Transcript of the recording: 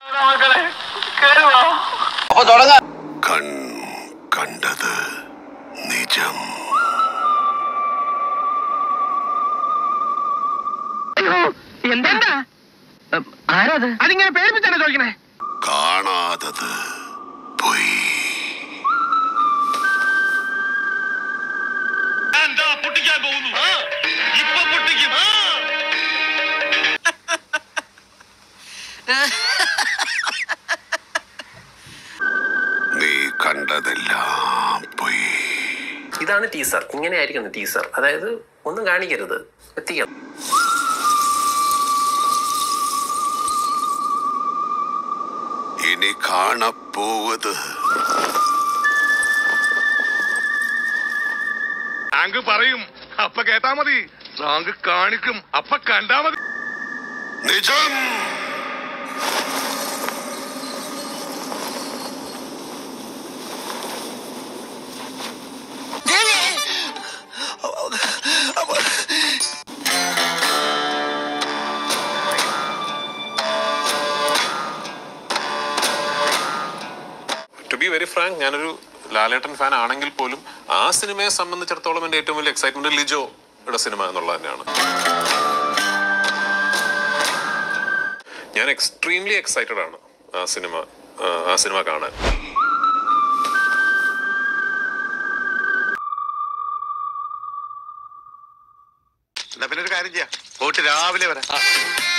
അപ്പൊ തുടങ്ങാം കൺ കണ്ടത് നിജം എന്താ ആരാത് അതിങ്ങനെ പേടിപ്പിച്ചാണ് ചോദിക്കണേ കാണാതത് പൊയ് പൊട്ടിക്കാൻ പോകുന്നു ഇപ്പൊ പൊട്ടിക്കും നീ കണ്ടതെല്ലാം പൊയ് ഇതാണ് ടീസർ ഇങ്ങനെയായിരിക്കുന്നു ടീസർ അതായത് ഒന്നും കാണിക്കരുത് എത്തിക്കണം ഇനി കാണപ്പോവത് റാങ്ക് പറയും അപ്പ കേട്ടാ മതി റാങ്ക് കാണിക്കും അപ്പ കണ്ടാ മതി നിജം ടു ബി വെരി ഫ്രാങ്ക് ഞാനൊരു ലാലേട്ടൻ ഫാൻ ആണെങ്കിൽ പോലും ആ സിനിമയെ സംബന്ധിച്ചിടത്തോളം എൻ്റെ ഏറ്റവും വലിയ എക്സൈറ്റ്മെന്റ് ലിജോയുടെ സിനിമ എന്നുള്ളത് തന്നെയാണ് ഞാൻ എക്സ്ട്രീംലി എക്സൈറ്റഡ് ആണ് ആ സിനിമ ആ, ആ സിനിമ കാണാൻ എന്നാ പിന്നെ ഒരു കാര്യം ചെയ്യാം പോയിട്ട് രാവിലെ വരാം